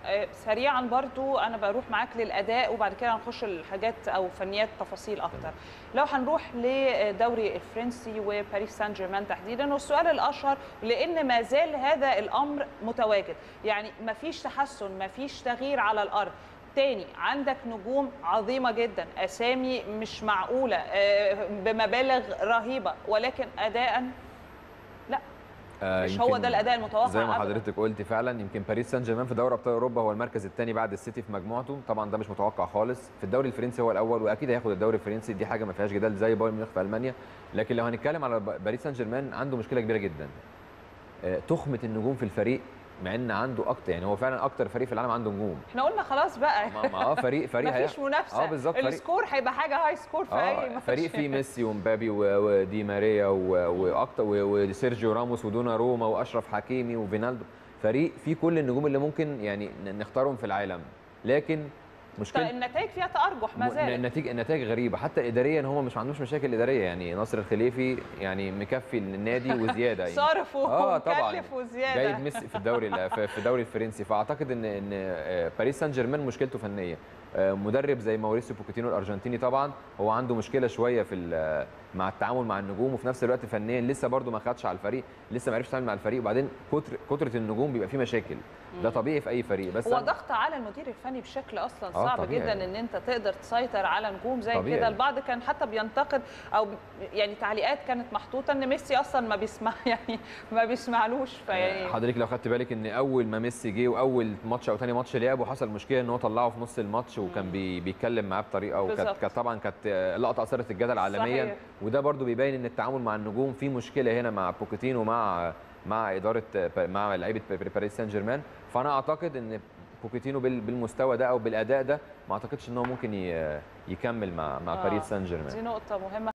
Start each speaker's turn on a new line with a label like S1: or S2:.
S1: آه، سريعا برضو انا بروح معاك للاداء وبعد كده هنخش الحاجات او فنيات تفاصيل اكتر لو هنروح للدوري الفرنسي وباريس سان جيرمان تحديدا والسؤال الاشهر لان ما زال هذا الامر متواجد يعني ما فيش تحسن ما فيش تغيير على الارض تاني عندك نجوم عظيمة جدا أسامي مش معقولة آه، بمبالغ رهيبة ولكن أداء لا
S2: آه،
S1: مش هو
S2: يمكن
S1: ده الأداء المتوقع
S2: زي ما
S1: أبداً.
S2: حضرتك قلت فعلا يمكن باريس سان جيرمان في دوري ابطال اوروبا هو المركز الثاني بعد السيتي في مجموعته طبعا ده مش متوقع خالص في الدوري الفرنسي هو الاول واكيد هياخد الدوري الفرنسي دي حاجه ما فيهاش جدال زي بايرن ميونخ في المانيا لكن لو هنتكلم على ب- باريس سان جيرمان عنده مشكله كبيره جدا آه، تخمه النجوم في الفريق مع ان عنده اكتر يعني هو فعلا اكتر فريق في العالم عنده نجوم
S1: احنا قلنا خلاص بقى
S2: ما ما اه فريق فريق
S1: مفيش
S2: هياخد-
S1: منافسة
S2: اه بالظبط فريق
S1: السكور هيبقى حاجة هاي سكور في أي
S2: اه
S1: ماتش.
S2: فريق فيه ميسي ومبابي و- ودي ماريا و- واكتر و- وسيرجيو راموس ودونا روما واشرف حكيمي وفينالدو فريق فيه كل النجوم اللي ممكن يعني ن- نختارهم في العالم لكن
S1: طيب
S2: مشكله
S1: النتائج فيها تأرجح ما زالت
S2: النتيجه النتائج غريبه حتى اداريا هم مش عندوش مشاكل اداريه يعني ناصر الخليفي يعني مكفي النادي وزياده يعني
S1: صارف
S2: اه طبعا
S1: ومكلف وزيادة
S2: جايب ميسي في الدوري ال- في في الدوري الفرنسي فاعتقد ان ان آه، باريس سان جيرمان مشكلته فنيه آه، مدرب زي ماوريسيو بوكيتينو الارجنتيني طبعا هو عنده مشكله شويه في ال- مع التعامل مع النجوم وفي نفس الوقت فنيا لسه برده ما خدش على الفريق لسه ما عرفش يتعامل مع الفريق وبعدين كتر كتره النجوم بيبقى فيه مشاكل ده طبيعي في اي فريق بس
S1: هو
S2: أنا-
S1: ضغط على المدير الفني بشكل اصلا
S2: آه،
S1: صعب
S2: طبيعي.
S1: جدا ان انت تقدر تسيطر على نجوم زي
S2: طبيعي.
S1: كده البعض كان حتى بينتقد او يعني تعليقات كانت محطوطه ان ميسي اصلا ما بيسمع يعني ما بيسمعلوش فيعني
S2: حضرتك لو خدت بالك ان اول ما ميسي جه واول ماتش او تاني ماتش لعبه حصل مشكله ان هو طلعه في نص الماتش وكان بي بيتكلم معاه بطريقه وكانت
S1: بالظبط.
S2: كانت طبعا كانت لقطه اثرت الجدل عالميا
S1: صحيح.
S2: وده برضو بيبين ان التعامل مع النجوم في مشكله هنا مع بوكيتينو مع مع اداره مع لعيبه باريس سان جيرمان فانا اعتقد ان بوكيتينو بال- بالمستوى ده او بالاداء ده ما اعتقدش ان هو ممكن ي- يكمل مع مع
S1: آه.
S2: باريس سان جيرمان
S1: دي نقطه مهمه